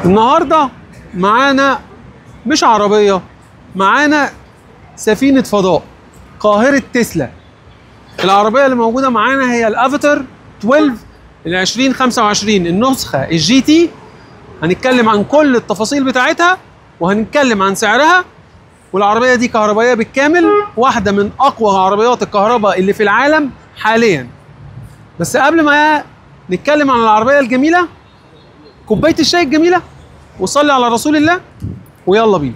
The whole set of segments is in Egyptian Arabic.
النهارده معانا مش عربيه معانا سفينه فضاء قاهره تسلا العربيه اللي موجوده معانا هي الافاتار 12 ال 2025 النسخه الجي تي هنتكلم عن كل التفاصيل بتاعتها وهنتكلم عن سعرها والعربيه دي كهربائيه بالكامل واحده من اقوى عربيات الكهرباء اللي في العالم حاليا بس قبل ما نتكلم عن العربيه الجميله كوبايه الشاي الجميله وصلي على رسول الله ويلا بينا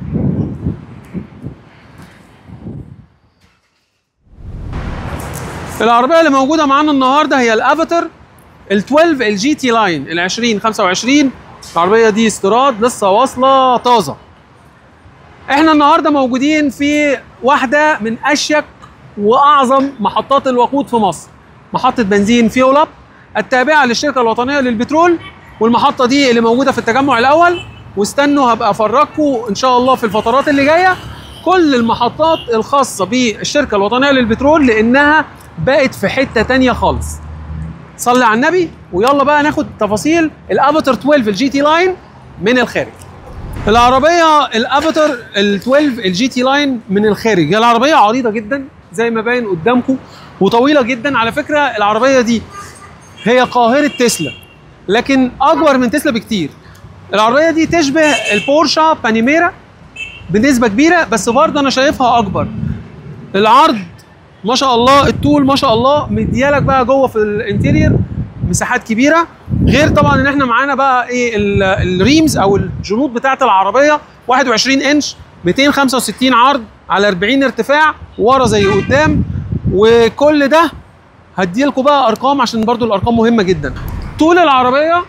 العربيه اللي موجوده معانا النهارده هي الافاتار ال 12 الجي تي لاين ال 2025 العربيه دي استيراد لسه واصله طازه احنا النهارده موجودين في واحده من اشيك واعظم محطات الوقود في مصر محطه بنزين فيول اب التابعه للشركه الوطنيه للبترول والمحطه دي اللي موجوده في التجمع الاول واستنوا هبقى افرجكم ان شاء الله في الفترات اللي جايه كل المحطات الخاصه بالشركه الوطنيه للبترول لانها بقت في حته تانية خالص صلي على النبي ويلا بقى ناخد تفاصيل الافاتار 12 الجي تي لاين من الخارج العربيه الافاتار ال 12 الجي تي لاين من الخارج هي العربيه عريضه جدا زي ما باين قدامكم وطويله جدا على فكره العربيه دي هي قاهره تسلا لكن اكبر من تسلا بكتير العربيه دي تشبه البورشا بانيميرا بنسبه كبيره بس برضه انا شايفها اكبر العرض ما شاء الله الطول ما شاء الله مديالك بقى جوه في الانتيرير مساحات كبيره غير طبعا ان احنا معانا بقى ايه الريمز او الجنود بتاعه العربيه 21 انش 265 عرض على 40 ارتفاع ورا زي قدام وكل ده هديلكوا بقى ارقام عشان برضو الارقام مهمه جدا طول العربيه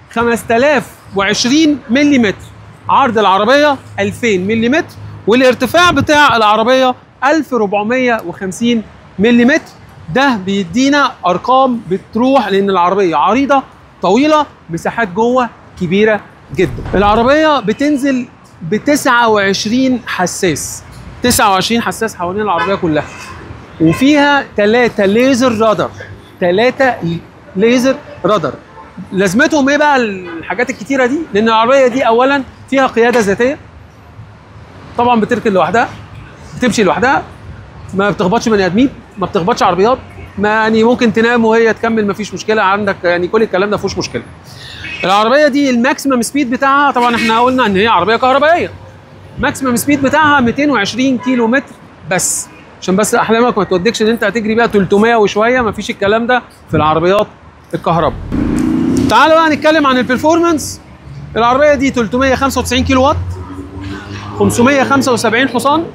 5020 ملم عرض العربيه 2000 ملم والارتفاع بتاع العربيه 1450 ملم ده بيدينا ارقام بتروح لان العربيه عريضه طويله مساحات جوه كبيره جدا العربيه بتنزل ب 29 حساس 29 حساس حوالين العربيه كلها وفيها ثلاثة ليزر رادار ثلاثة ليزر رادار لازمتهم ايه بقى الحاجات الكتيرة دي؟ لأن العربية دي أولا فيها قيادة ذاتية طبعا بتركن لوحدها بتمشي لوحدها ما بتخبطش بني ادمين ما بتخبطش عربيات ما يعني ممكن تنام وهي تكمل ما فيش مشكله عندك يعني كل الكلام ده فيهوش مشكله العربيه دي الماكسيمم سبيد بتاعها طبعا احنا قلنا ان هي عربيه كهربائيه ماكسيمم سبيد بتاعها 220 كيلو متر بس عشان بس احلامك ما توديكش ان انت هتجري بيها 300 وشويه ما فيش الكلام ده في العربيات الكهرباء تعالوا بقى نتكلم عن البرفورمانس العربيه دي 395 كيلو وات 575 حصان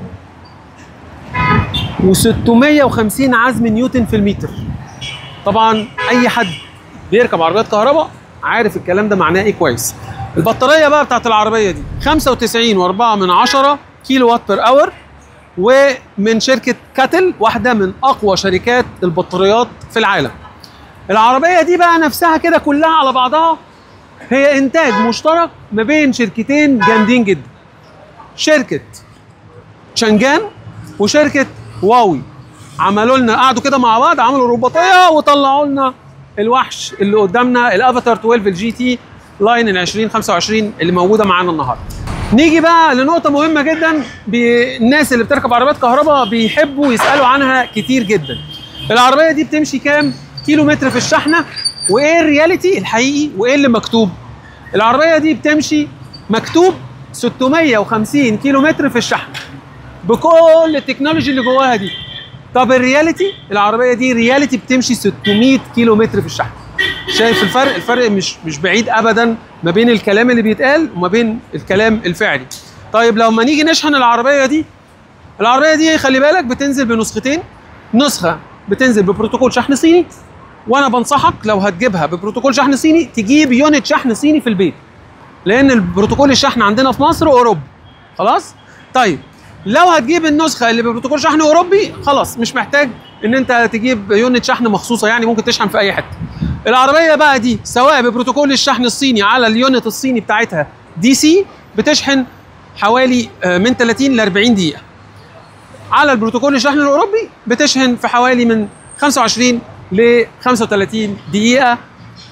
و650 عزم نيوتن في المتر طبعا اي حد بيركب عربيات كهرباء عارف الكلام ده معناه ايه كويس البطاريه بقى بتاعت العربيه دي 95 و4 من 10 كيلو وات بير اور ومن شركه كاتل واحده من اقوى شركات البطاريات في العالم العربيه دي بقى نفسها كده كلها على بعضها هي انتاج مشترك ما بين شركتين جامدين جدا شركه شنجان وشركه واوي عملوا لنا قعدوا كده مع بعض عملوا رباطيه وطلعوا لنا الوحش اللي قدامنا الافاتار 12 الجي تي لاين ال 2025 اللي موجوده معانا النهارده. نيجي بقى لنقطة مهمة جدا الناس اللي بتركب عربيات كهرباء بيحبوا يسألوا عنها كتير جدا. العربية دي بتمشي كام كيلو متر في الشحنة وإيه الرياليتي الحقيقي وإيه اللي مكتوب؟ العربية دي بتمشي مكتوب 650 كيلو متر في الشحنة. بكل التكنولوجي اللي جواها دي طب الرياليتي العربيه دي رياليتي بتمشي 600 كيلو متر في الشحن شايف الفرق الفرق مش مش بعيد ابدا ما بين الكلام اللي بيتقال وما بين الكلام الفعلي طيب لما نيجي نشحن العربيه دي العربيه دي خلي بالك بتنزل بنسختين نسخه بتنزل ببروتوكول شحن صيني وانا بنصحك لو هتجيبها ببروتوكول شحن صيني تجيب يونت شحن صيني في البيت لان البروتوكول الشحن عندنا في مصر اوروبي خلاص طيب لو هتجيب النسخه اللي ببروتوكول شحن اوروبي خلاص مش محتاج ان انت تجيب يونت شحن مخصوصه يعني ممكن تشحن في اي حته العربيه بقى دي سواء ببروتوكول الشحن الصيني على اليونت الصيني بتاعتها دي سي بتشحن حوالي من 30 ل 40 دقيقه على البروتوكول الشحن الاوروبي بتشحن في حوالي من 25 ل 35 دقيقه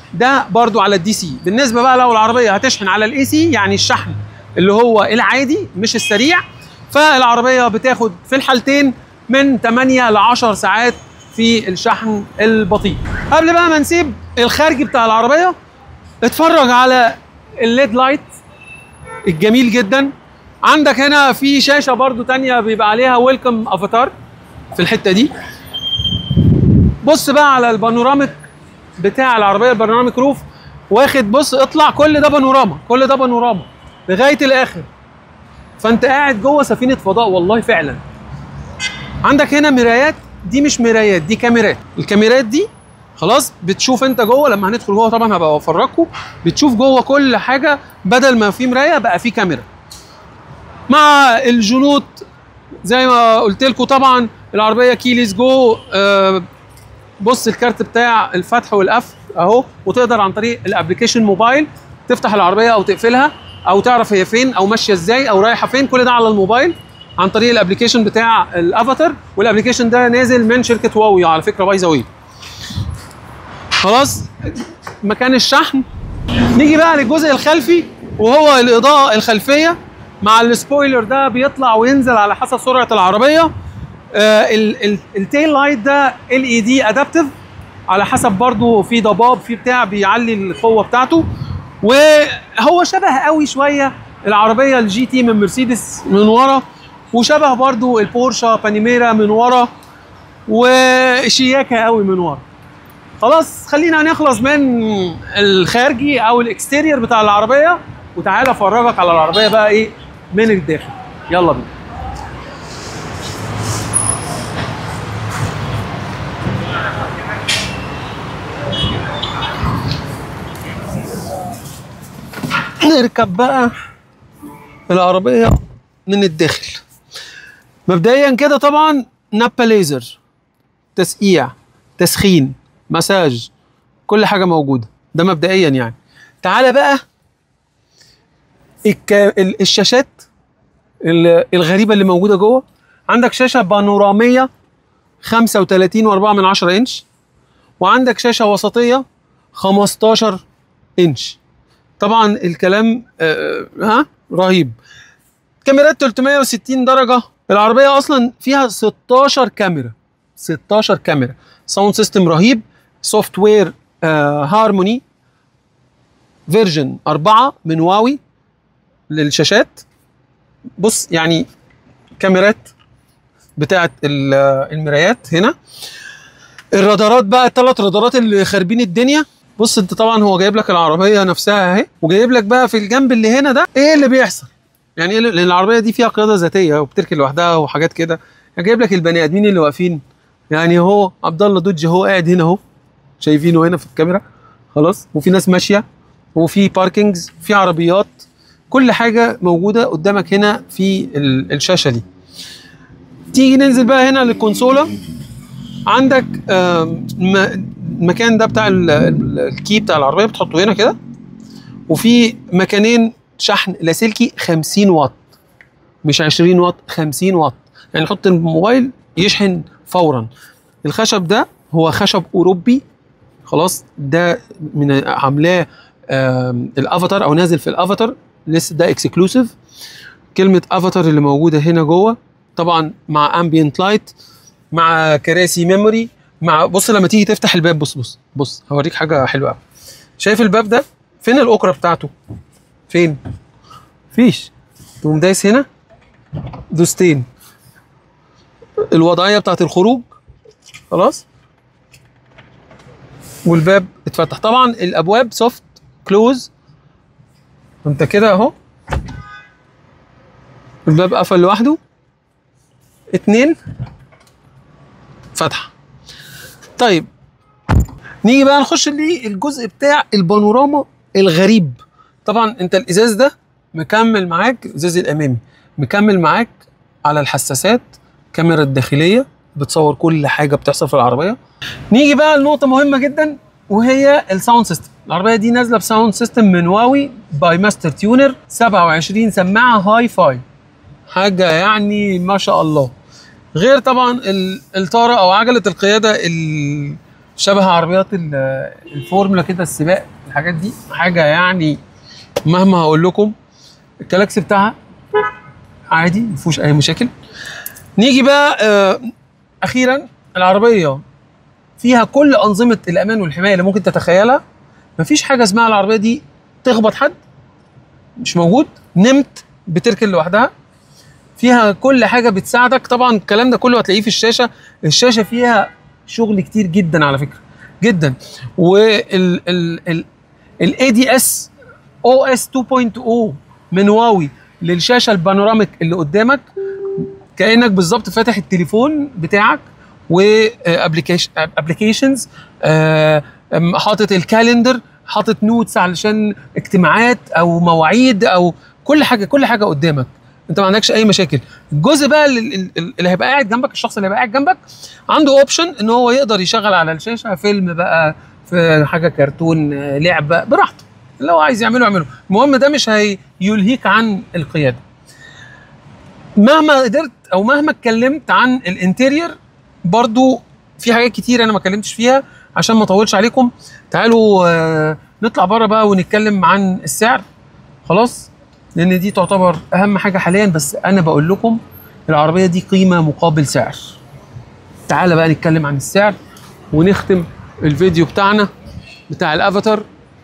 ده برضو على الدي سي بالنسبه بقى لو العربيه هتشحن على الاي سي يعني الشحن اللي هو العادي مش السريع فالعربيه بتاخد في الحالتين من 8 ل 10 ساعات في الشحن البطيء قبل بقى ما نسيب الخارجي بتاع العربيه اتفرج على الليد لايت الجميل جدا عندك هنا في شاشه برضو تانية بيبقى عليها ويلكم افاتار في الحته دي بص بقى على البانوراميك بتاع العربيه البانوراميك روف واخد بص اطلع كل ده بانوراما كل ده بانوراما لغايه الاخر فانت قاعد جوه سفينه فضاء والله فعلا عندك هنا مرايات دي مش مرايات دي كاميرات الكاميرات دي خلاص بتشوف انت جوه لما هندخل جوه طبعا هبقى افرجكم بتشوف جوه كل حاجه بدل ما في مرايه بقى في كاميرا مع الجنوط زي ما قلت لكم طبعا العربيه كيليز جو آه بص الكارت بتاع الفتح والقفل اهو وتقدر عن طريق الابلكيشن موبايل تفتح العربيه او تقفلها او تعرف هي فين او ماشيه ازاي او رايحه فين كل ده على الموبايل عن طريق الابلكيشن بتاع الافاتار والابلكيشن ده نازل من شركه واوي على فكره باي ذا خلاص مكان الشحن نيجي بقى للجزء الخلفي وهو الاضاءه الخلفيه مع السبويلر ده بيطلع وينزل على حسب سرعه العربيه آه التيل لايت ده ال اي دي ادابتيف على حسب برضو في ضباب في بتاع بيعلي القوه بتاعته وهو شبه قوي شويه العربيه الجي تي من مرسيدس من ورا وشبه برضو البورشا بانيميرا من ورا وشياكه قوي من ورا خلاص خلينا نخلص من الخارجي او الاكستيرير بتاع العربيه وتعالى افرجك على العربيه بقى ايه من الداخل يلا بينا نركب بقى العربية من الداخل مبدئيا كده طبعا نابا ليزر تسقيع تسخين مساج كل حاجة موجودة ده مبدئيا يعني تعالى بقى الك... الشاشات الغريبة اللي موجودة جوه عندك شاشة بانورامية 35 و4 من 10 انش وعندك شاشة وسطية 15 انش طبعا الكلام آه ها رهيب كاميرات 360 درجه العربيه اصلا فيها 16 كاميرا 16 كاميرا ساوند سيستم رهيب سوفت وير آه هارموني فيرجن 4 من واوي للشاشات بص يعني كاميرات بتاعت المرايات هنا الرادارات بقى الثلاث رادارات اللي خاربين الدنيا بص انت طبعا هو جايب لك العربيه نفسها اهي وجايب لك بقى في الجنب اللي هنا ده ايه اللي بيحصل يعني ايه لان العربيه دي فيها قياده ذاتيه وبتركن لوحدها وحاجات كده يعني جايب لك البني ادمين اللي واقفين يعني هو عبد الله دوج هو قاعد هنا اهو شايفينه هنا في الكاميرا خلاص وفي ناس ماشيه وفي باركينجز في عربيات كل حاجه موجوده قدامك هنا في الشاشه دي تيجي ننزل بقى هنا للكونسوله عندك المكان ده بتاع الكي بتاع العربيه بتحطه هنا كده وفي مكانين شحن لاسلكي 50 واط مش 20 واط 50 واط يعني حط الموبايل يشحن فورا الخشب ده هو خشب اوروبي خلاص ده من عاملاه الافاتار او نازل في الافاتار لسه ده اكسكلوسيف كلمه افاتار اللي موجوده هنا جوه طبعا مع امبيانت لايت مع كراسي ميموري مع بص لما تيجي تفتح الباب بص بص بص هوريك حاجه حلوه قوي شايف الباب ده فين الاكره بتاعته فين فيش تقوم دايس هنا دوستين الوضعيه بتاعت الخروج خلاص والباب اتفتح طبعا الابواب سوفت كلوز انت كده اهو الباب قفل لوحده اتنين فتحه طيب نيجي بقى نخش للجزء بتاع البانوراما الغريب طبعا انت الازاز ده مكمل معاك الازاز الامامي مكمل معاك على الحساسات كاميرا الداخليه بتصور كل حاجه بتحصل في العربيه نيجي بقى لنقطه مهمه جدا وهي الساوند سيستم العربيه دي نازله بساوند سيستم من واوي باي ماستر تيونر 27 سماعه هاي فاي حاجه يعني ما شاء الله غير طبعا الطاره او عجله القياده شبه عربيات ال- الفورمولا كده السباق الحاجات دي حاجه يعني مهما هقول لكم الكلاكس بتاعها عادي ما فيهوش اي مشاكل نيجي بقى آه اخيرا العربيه فيها كل انظمه الامان والحمايه اللي ممكن تتخيلها مفيش حاجه اسمها العربيه دي تخبط حد مش موجود نمت بتركن لوحدها فيها كل حاجه بتساعدك طبعا الكلام ده كله هتلاقيه في الشاشه الشاشه فيها شغل كتير جدا على فكره جدا وال ال ال الاي دي اس او اس 2.0 من واوي للشاشه البانوراميك اللي قدامك كانك بالظبط فاتح التليفون بتاعك وابلكيشنز حاطط الكالندر حاطط نوتس علشان اجتماعات او مواعيد او كل حاجه كل حاجه قدامك انت ما عندكش اي مشاكل الجزء بقى اللي, اللي هيبقى قاعد جنبك الشخص اللي هيبقى قاعد جنبك عنده اوبشن ان هو يقدر يشغل على الشاشه فيلم بقى في حاجه كرتون آه، لعبه براحته اللي هو عايز يعمله يعمله المهم ده مش هيلهيك عن القياده مهما قدرت او مهما اتكلمت عن الانتيرير برضو في حاجات كتير انا ما اتكلمتش فيها عشان ما اطولش عليكم تعالوا آه، نطلع بره بقى ونتكلم عن السعر خلاص لان دي تعتبر اهم حاجه حاليا بس انا بقول لكم العربيه دي قيمه مقابل سعر تعالى بقى نتكلم عن السعر ونختم الفيديو بتاعنا بتاع الافاتار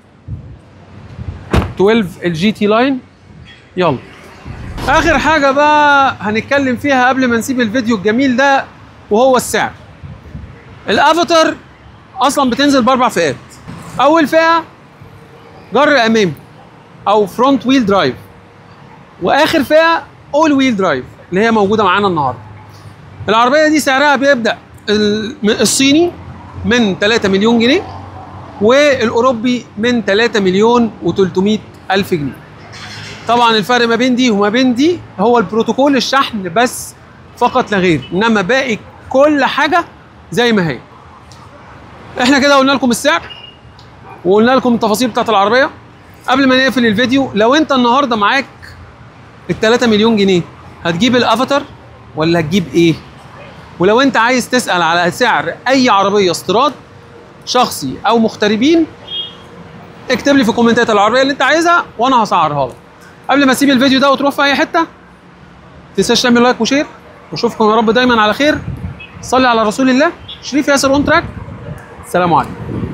12 الجي تي لاين يلا اخر حاجه بقى هنتكلم فيها قبل ما نسيب الفيديو الجميل ده وهو السعر الافاتار اصلا بتنزل باربع فئات اول فئه جر امامي او فرونت ويل درايف واخر فئه اول ويل درايف اللي هي موجوده معانا النهارده العربيه دي سعرها بيبدا ال- من الصيني من 3 مليون جنيه والاوروبي من 3 مليون و300 الف جنيه طبعا الفرق ما بين دي وما بين دي هو البروتوكول الشحن بس فقط لا غير انما باقي كل حاجه زي ما هي احنا كده قلنا لكم السعر وقلنا لكم التفاصيل بتاعت العربيه قبل ما نقفل الفيديو لو انت النهارده معاك ال 3 مليون جنيه هتجيب الافاتار ولا هتجيب ايه ولو انت عايز تسال على سعر اي عربيه استيراد شخصي او مغتربين اكتب لي في الكومنتات العربيه اللي انت عايزها وانا هسعرها لك قبل ما اسيب الفيديو ده وتروح في اي حته تنساش تعمل لايك وشير واشوفكم يا رب دايما على خير صلي على رسول الله شريف ياسر اون تراك السلام عليكم